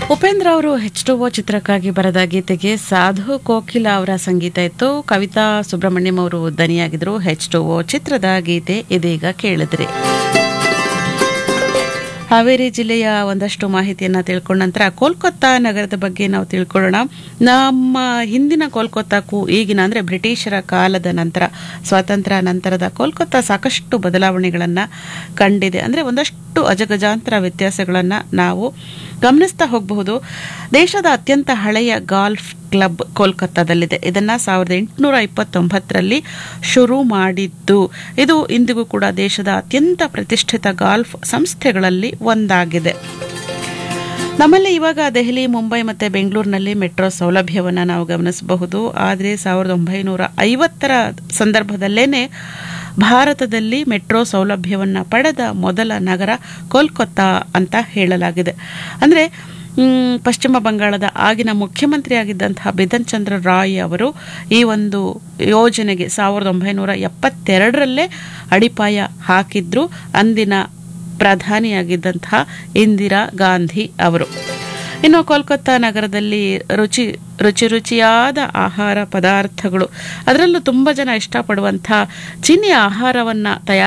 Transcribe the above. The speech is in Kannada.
ಉಪೇಂದ್ರ ಅವರು ಹೆಚ್ ಟು ಓ ಚಿತ್ರಕ್ಕಾಗಿ ಬರೆದ ಗೀತೆಗೆ ಸಾಧು ಕೋಕಿಲ ಅವರ ಸಂಗೀತ ಇತ್ತು ಕವಿತಾ ಸುಬ್ರಹ್ಮಣ್ಯಂ ಅವರು ದನಿಯಾಗಿದ್ರು ಹೆಚ್ ಟು ಓ ಚಿತ್ರದ ಗೀತೆ ಇದೀಗ ಕೇಳಿದ್ರಿ ಹಾವೇರಿ ಜಿಲ್ಲೆಯ ಒಂದಷ್ಟು ಮಾಹಿತಿಯನ್ನು ತಿಳ್ಕೊಂಡ ನಂತರ ಕೋಲ್ಕತ್ತಾ ನಗರದ ಬಗ್ಗೆ ನಾವು ತಿಳ್ಕೊಳ್ಳೋಣ ನಮ್ಮ ಹಿಂದಿನ ಕೋಲ್ಕತ್ತಾಕ್ಕೂ ಈಗಿನ ಅಂದರೆ ಬ್ರಿಟಿಷರ ಕಾಲದ ನಂತರ ಸ್ವಾತಂತ್ರ್ಯ ನಂತರದ ಕೋಲ್ಕತ್ತಾ ಸಾಕಷ್ಟು ಬದಲಾವಣೆಗಳನ್ನು ಕಂಡಿದೆ ಅಂದರೆ ಒಂದಷ್ಟು ಅಜಗಜಾಂತರ ವ್ಯತ್ಯಾಸಗಳನ್ನು ನಾವು ಗಮನಿಸ್ತಾ ಹೋಗಬಹುದು ದೇಶದ ಅತ್ಯಂತ ಹಳೆಯ ಗಾಲ್ಫ್ ಕ್ಲಬ್ ಕೋಲ್ಕತ್ತಾದಲ್ಲಿದೆ ಇದನ್ನ ಸಾವಿರದ ಎಂಟುನೂರ ಇಪ್ಪತ್ತೊಂಬತ್ತರಲ್ಲಿ ಶುರು ಮಾಡಿದ್ದು ಇದು ಇಂದಿಗೂ ಕೂಡ ದೇಶದ ಅತ್ಯಂತ ಪ್ರತಿಷ್ಠಿತ ಗಾಲ್ಫ್ ಸಂಸ್ಥೆಗಳಲ್ಲಿ ಒಂದಾಗಿದೆ ನಮ್ಮಲ್ಲಿ ಇವಾಗ ದೆಹಲಿ ಮುಂಬೈ ಮತ್ತು ಬೆಂಗಳೂರಿನಲ್ಲಿ ಮೆಟ್ರೋ ಸೌಲಭ್ಯವನ್ನು ನಾವು ಗಮನಿಸಬಹುದು ಆದರೆ ಸಾವಿರದ ಒಂಬೈನೂರ ಐವತ್ತರ ಸಂದರ್ಭದಲ್ಲೇನೆ ಭಾರತದಲ್ಲಿ ಮೆಟ್ರೋ ಸೌಲಭ್ಯವನ್ನು ಪಡೆದ ಮೊದಲ ನಗರ ಕೋಲ್ಕತ್ತಾ ಅಂತ ಹೇಳಲಾಗಿದೆ ಅಂದರೆ ಮ್, ಪಶ್ಚಿಮ ಬಂಗಾಳದ ಆಗಿನ ಮುಖ್ಯಮಂತ್ರಿಯಾಗಿದ್ದಂತಹ ಬಿಧನ್ ಚಂದ್ರ ರಾಯ್ ಅವರು ಈ ಒಂದು ಯೋಜನೆಗೆ ಸಾವಿರದ ಒಂಬೈನೂರ ಎಪ್ಪತ್ತೆರಡರಲ್ಲೇ ಅಡಿಪಾಯ ಹಾಕಿದ್ರು ಅಂದಿನ ಪ್ರಧಾನಿಯಾಗಿದ್ದಂತಹ ಇಂದಿರಾ ಗಾಂಧಿ ಅವರು ಇನ್ನು ಕೋಲ್ಕತ್ತಾ ನಗರದಲ್ಲಿ ರುಚಿ ರುಚಿ ರುಚಿಯಾದ ಆಹಾರ ಪದಾರ್ಥಗಳು ಅದರಲ್ಲೂ ತುಂಬ ಜನ ಇಷ್ಟಪಡುವಂಥ ಚೀನಿ ಆಹಾರವನ್ನು ತಯಾರು